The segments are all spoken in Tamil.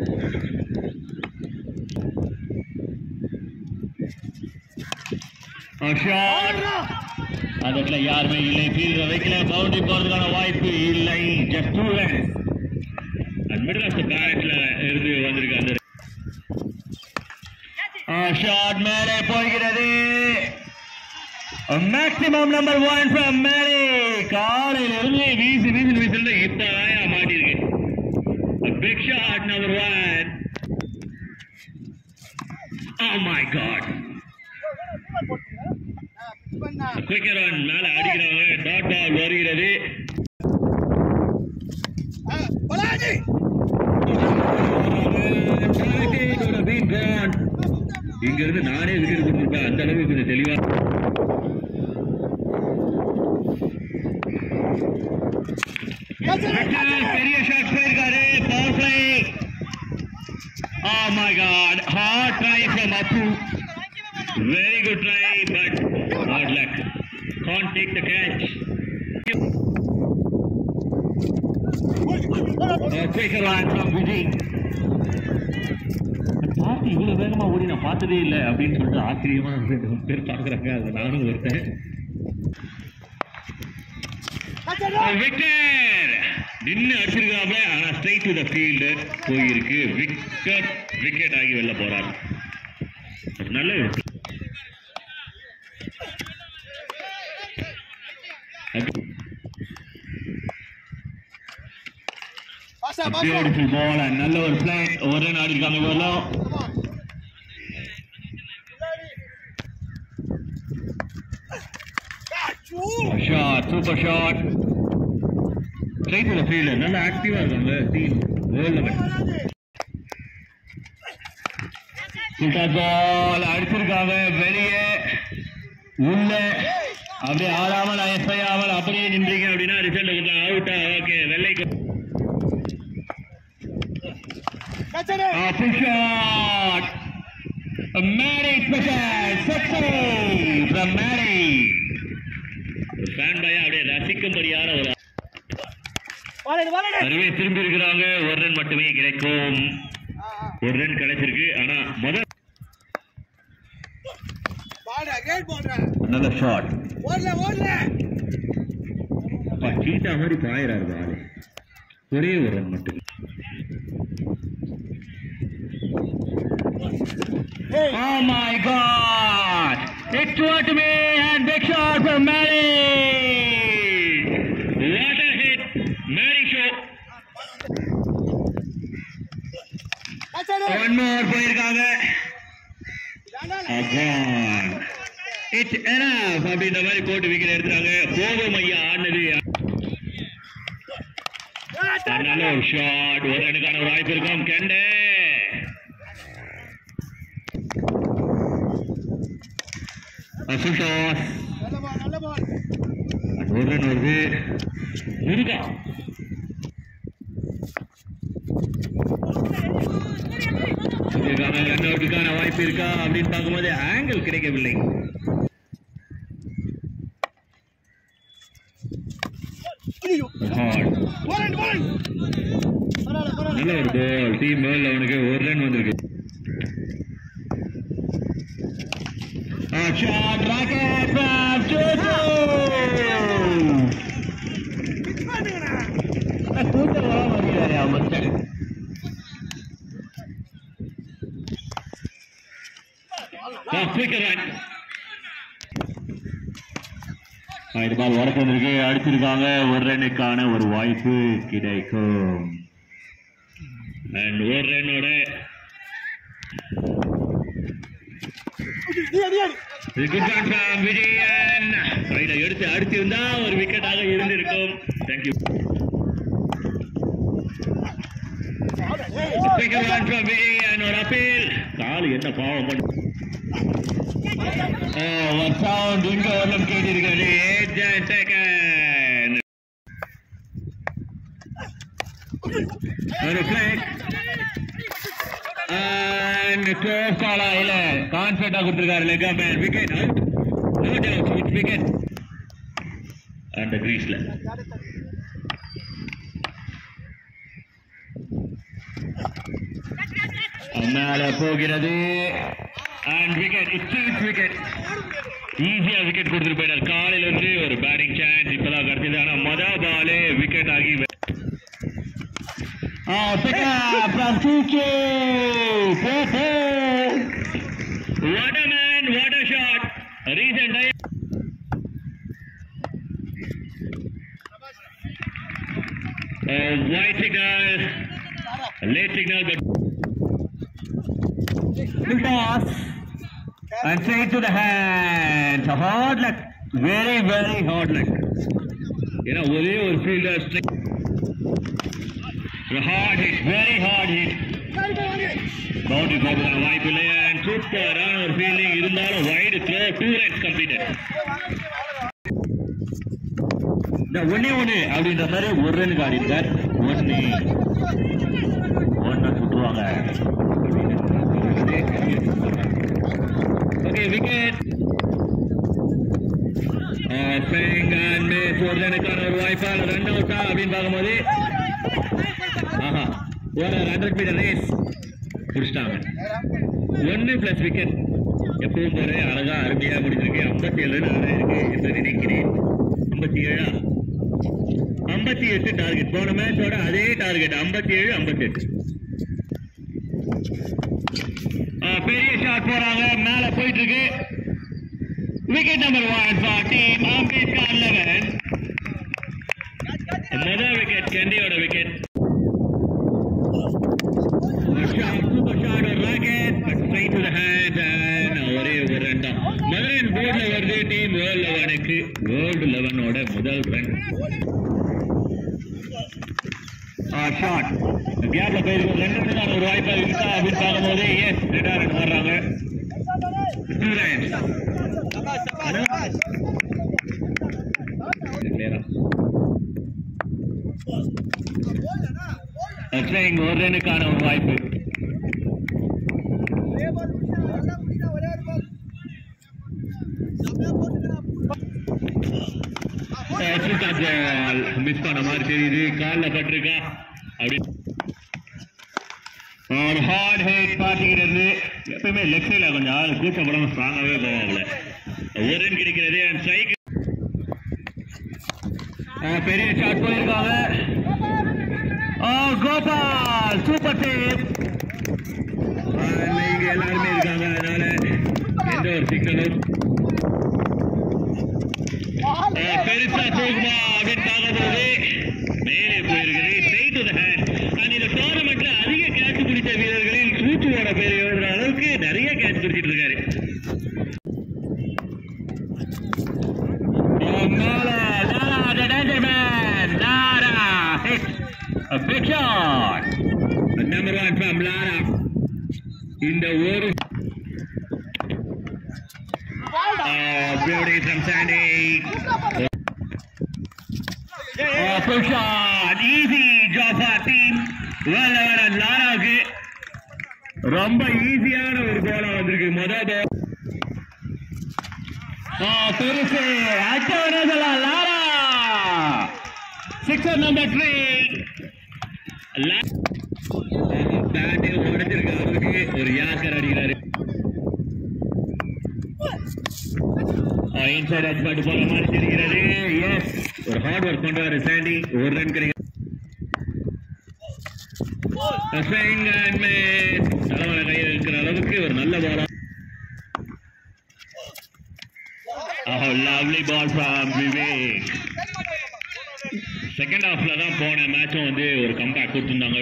ஷாட் அந்த இடத்துல யாருமே இல்லை ஃபீல்டர் வைக்கல பவுண்டரி போறதுக்கான வாய்ப்பு இல்லை ஜஸ்ட் டூ ரன்ஸ் அது மிடில் ஆஃப் த பேட்ல இருந்து வந்திருக்கு அந்த ஷாட் மேலே போகிறது மேக்ஸிமம் நம்பர் ஒன் ஃப்ரம் மேலே காலையில இருந்து வீசி வீசி வீசல இப்ப ஆயா மாட்டிருக்கு big shot number one oh my god quicker run மேல அடிக்கிறாங்க டாட் பால் வருகிறது It would have been gone. இங்க இருந்து நானே விக்கெட் கொடுத்துருப்பேன் அந்த அளவுக்கு கொஞ்சம் தெளிவா பெரிய ஷாட் போயிருக்காரு power play Oh my god, hard try from Apu. Very good try, but hard luck. Can't take the catch. A quicker one from Vijay. பார்த்து இவ்வளவு வேகமா ஓடி நான் பார்த்ததே இல்லை அப்படின்னு சொல்லிட்டு ஆச்சரியமா ரெண்டு மூணு பேர் பார்க்கறாங்க அது நானும் ஒருத்தன் விக்கெட் நின்னு அடிச்சிருக்காப்ல ஆனா ஸ்ட்ரைட் டு த ஃபீல்டு போயிருக்கு விக்கெட் விக்கெட் ஆகி வெளில போறார் ஒரு நல்ல ஒரு பியூட்டிஃபுல் பால் நல்ல ஒரு பிளே ஒரு ரன் ஆடி இருக்காங்க இவரெல்லாம் shot super shot straight to field நல்ல ஆக்டிவா இருக்காங்க team world level super ball அடிச்சிருக்காங்க வெளியே உள்ள அப்படியே ஆடாமல் எஸ்ஐ ஆமல் அப்படியே நின்றீங்க அப்படின்னா ரிசல்ட் கொஞ்சம் அவுட்டா ஓகே வெள்ளை pull shot Mary special success from Mary fan பையா அப்படியே ரசிக்கும்படியான ஒரு அதுவே திரும்பி இருக்கிறாங்க ஒரு ரன் மட்டுமே கிடைக்கும் ஒரு ரன் கிடைச்சிருக்கு ஆனா முதல் நல்ல ஷாட் அப்பா சீட்டா மாதிரி பாயிறாரு பாரு ஒரே ஒரு ரன் மட்டும் Oh my God! It's to me and big shot from Mary. What a hit! Mary show. One more போயிருக்காங்க Again. It's enough அப்படின்ற மாதிரி போட்டு விக்கெட் எடுத்துறாங்க போதும் ஐயா ஆனது நல்ல ஒரு ஷாட் ஒரு ரனுக்கான ஒரு வாய்ப்பு இருக்கும் கெண்டே அசுல் டாஸ் ஒரு ரன் வருது முருகா ரன் அவுட்டுக்கான வாய்ப்பு இருக்கா அப்படின்னு பார்க்கும்போது ஆங்கிள் கிடைக்கவில்லை Hard. நல்ல ஒரு பால் டீம் மேல் அவனுக்கு ஒரு ரன் வந்திருக்கு A shot rocket from Jojo. கூட்டம் வர மாட்டேங்கிறாரு அவன் குயிக்கர் ரன் இது பால் வரப்பு வந்திருக்கு அடிச்சிருக்காங்க ஒரு ரன்னுக்கான ஒரு வாய்ப்பு கிடைக்கும் அண்ட் ஒரு ரன்னோட குட் ரன் ஃப்ரம் விஜயன் ரைட எடுத்து அடிச்சிருந்தா ஒரு விக்கெட்டாக இருந்திருக்கும் thank you quicker run from Vijayan ஒரு அப்பீல் கால் என்ன பாவம் பண்ணு ஒரு சவுண்ட் இங்க வரலும் கேட்டிருக்கிறது ஏஜென்ட் டேக்கன் ஒரு பிளேக் அண்ட் டோஸ் காலா இல்ல கான்ஃபிடண்டா கொடுத்திருக்காரு leg man wicket out no doubt it's wicket அந்த கிரீஸ்ல மேல போகிறது அண்ட் விக்கெட் இட்ஸ் விக்கெட் ஈஸியா விக்கெட் கொடுத்துட்டு போயிட்டார் காலையில இருந்து ஒரு பேட்டிங் சான்ஸ் இப்பதான் கிடைச்சது ஆனா மொதல் பாலே விக்கெட் ஆகி Oh, pick up from Tuki. What a man, what a shot. Recent time. Uh, white signal, late signal, but Good toss. And straight to the hands. Hard luck. Very, very hard luck. ஏன்னா ஒரே ஒரு fielder hard hit very hard hit boundary போடுறதுக்கான வாய்ப்பு இல்லை அண்ட் சூப்பரான ஒரு ஃபீல்டிங் இருந்தாலும் wide throw two runs completed இந்த ஒண்ணே ஒண்ணு அப்படின்ற மாதிரி ஒரு ரன் ஆடி இருக்கார் ஒண்ணு ஒன்னு சுட்டுவாங்க okay wicket swing and miss ஒரு ரனுக்கான ஒரு வாய்ப்பா ரன் அவுட்டா அப்படின்னு பார்க்கும்போது ஆஹா ஒரு ஹண்ட்ரட் மீட்டர் ரேஸ் முடிச்சிட்டாங்க ஒன்று பிளஸ் விக்கெட் எப்பவும் போல அழகா அருமையா முடிஞ்சிருக்கு ஐம்பத்தி ஏழு ரன் இருக்கு என்று நினைக்கிறேன் ஐம்பத்தி ஏழா ஐம்பத்தி எட்டு டார்கெட் போன மேட்சோட அதே டார்கெட் ஐம்பத்தி ஏழு ஐம்பத்தி எட்டு பெரிய ஷாட் போறாங்க மேல போயிட்டு இருக்கு wicket number one for team Ambedkar eleven முதல் விக்கெட் கண்டியோட விக்கெட் சூப்பர் ஷாட் ஒரு rocket but straight to the hand and ஒரே ஒரு ரன் தான் மதுரையின் போர்ட்ல வருது டீம் வேர்ல்ட் லெவனுக்கு வேர்ல்டு லெவனோட முதல் ரன் ஷாட் கேப்ல போயிருக்கு ரெண்டு ரன் ஒரு வாய்ப்பா இருக்கா அப்படின்னு பார்க்கும்போது எஸ் ரிட்டையர்மெண்ட் வர்றாங்க டூ ரன்ஸ் ஸ்விங் ஒரு ரனுக்கான ஒரு வாய்ப்பு மிஸ் பண்ண மாதிரி தெரியுது காலில் பட்டிருக்கா அப்படி ஒரு ஹார்ட் ஹைட் பார்ட்டிங்கிறது எப்பயுமே லெஃப்ட் சைடில் கொஞ்சம் ஆள் கூச்சப்படாம ஸ்ட்ராங்காகவே போவாங்கல்ல ஒரு ரன் கிடைக்கிறது அண்ட் ஸ்ட்ரைக் பெரிய ஷாட் போயிருக்காங்க ஓ கோபால் சூப்பர் சேவ் இங்க எல்லாருமே இருக்காங்க அதனால எந்த ஒரு சிக்கலும் பெருசா போகுமா அப்படின்னு பார்க்கும்போது மேலே போயிருக்குது straight to the hand and இந்த டோர்னமெண்ட்ல அதிக கேட்ச் பிடிச்ச வீரர்களில் சூச்சுவோட பேர் எழுதுற அளவுக்கு நிறைய கேட்ச் பிடிச்சிட்டு இருக்காரு Nala, Nala, the danger man. Nala hits a big shot. Number one from Lara இந்த ஒரு beauty from Sandy Oh, big shot. Easy jaffa team வேற வேற லாராவுக்கு ரொம்ப ஈஸியான ஒரு கோலா வந்திருக்கு முதல் ball. Oh, பெருசு அட்டவணை லாரா சிக்ஸர் நம்பர் த்ரீ பேட்டே உடைச்சிருக்கு அவருக்கு ஒரு யாக்கர் அடிக்கிறாரு இன்சைட் அடிச்சு பாட்டு போற மாதிரி தெரிகிறது எஸ் ஒரு ஹார்ட் ஒர்க் பண்றாரு சாண்டி ஒரு ரன் கிடைக்கும் Swing and miss. தலைவரை கையில் இருக்கிற அளவுக்கு ஒரு நல்ல பாலா Oh, lovely ball from Vivek. Second ஹாஃப்ல தான் போன மேட்சும் வந்து ஒரு கம்பேக் கொடுத்துருந்தாங்க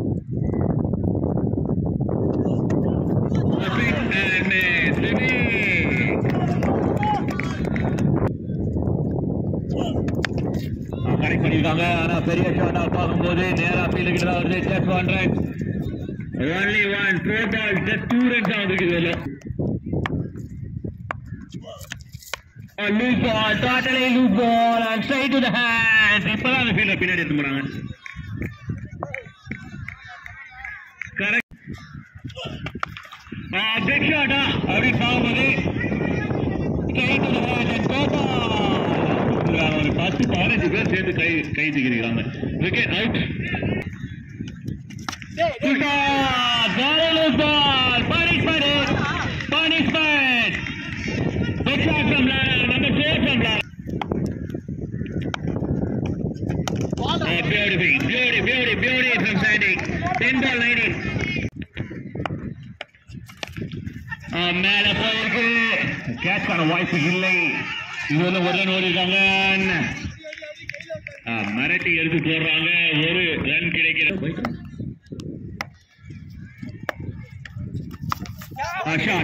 கரெக்ட் பண்ணிருக்காங்க ஆனா பெரிய ஷாட்டா பார்க்கும்போது நேரா ஃபீல்டு கிட்ட தான் வருது just one run only one four ball just two runs தான் வந்திருக்கு இதுல loose ball totally loose ball and straight to the hand இப்பதான் அந்த ஃபீல்ட பின்னாடி எடுத்து போறாங்க கரெக்ட் பிக் ஷாட்டா அப்படின்னு பார்க்கும்போது straight to the hand and Gopal ஒரு பத்து பதினஞ்சு பேர் சேர்ந்து கை கை தூக்கிருக்கிறாங்க wicket out Good ball. Very loose ball. Punishment. is- Punishment. Good shot from Lara. Number four from Lara. Oh, beauty, beauty, beauty, beauty from Sandy. 10 ball 19. ஆ, மேல போயிருக்கு கேட்சான வாய்ப்பு இல்லை இது வந்து ஒரு ரன் ஓடிருக்காங்க ஆ, மிரட்டி எடுத்து போடுறாங்க ஒரு ரன் கிடைக்கிற A shot.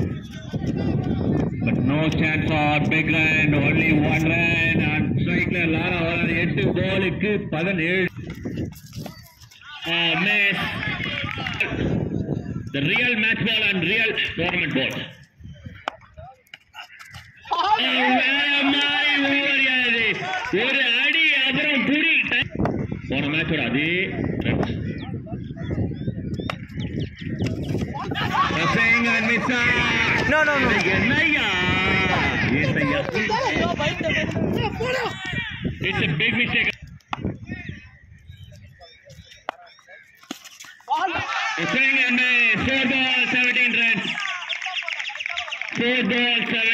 But no chance for big run, only one run. And striker Lara வராது எட்டு பாலுக்கு பதினேழு Uh, miss. The real match ball and real tournament ball. Oh, வேற மாதிரி over யாது. ஒரு அடி அப்புறம் புடி போன மேட்சோட அதே runs. Passing and miss. No, no, no. இது என்னய்யா? ஏசய்யா. It's a big mistake. Swing and miss. Four ball, 17 runs. Four ball, seven.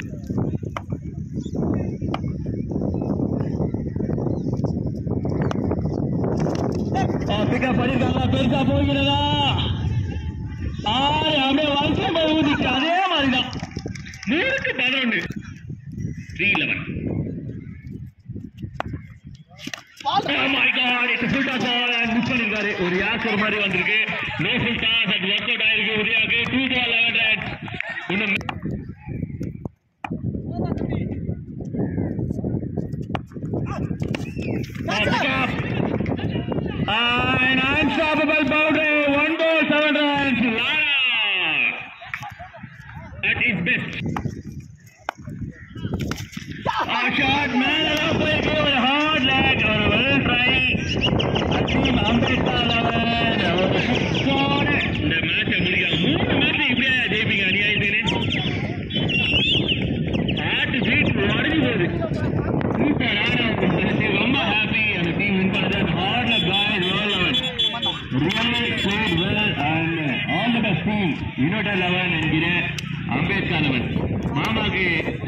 Pick up பண்ணிருக்காங்க பெருசா போகிறதா ஆறு அப்படியே வளர்ச்சி போய் ஊதிச்சு அதே மாதிரிதான் நூறுக்கு பதினொன்று three eleven Oh my god, it's a full toss ball and miss பண்ணிருக்காரு. ஒரு யாக்கர் மாதிரி வந்திருக்கு. No full toss and work out ஆயிருக்கு உதயாக்கு. Two ball, 11 runs. இன்னும் Oh, pick up. And unstoppable boundary. One ball, seven runs. Lara. At his best. A shot மேல போயிருக்கு ஒரு ஹார்ட் லேக் ஒரு வெல் ட்ரை அசீம் அம்பேத்கர் அவன் ஒரு சிக்ஸோட இந்த மேட்சை முடிக்கலாம் மூணு மேட்ச் இப்படியா ஜெயிப்பீங்க அநியாயத்திலே ஹார்ட் பீட் உடஞ்சி போகுது சூப்பரான ஒரு match. ரொம்ப ஹாப்பி அந்த டீம் வின் பண்ணது அந்த ஹார்ட் லேக் காய் roll eleven really played well and all the best team united eleven என்கிற அம்பேத்கர் லெவன் மாமாக்கு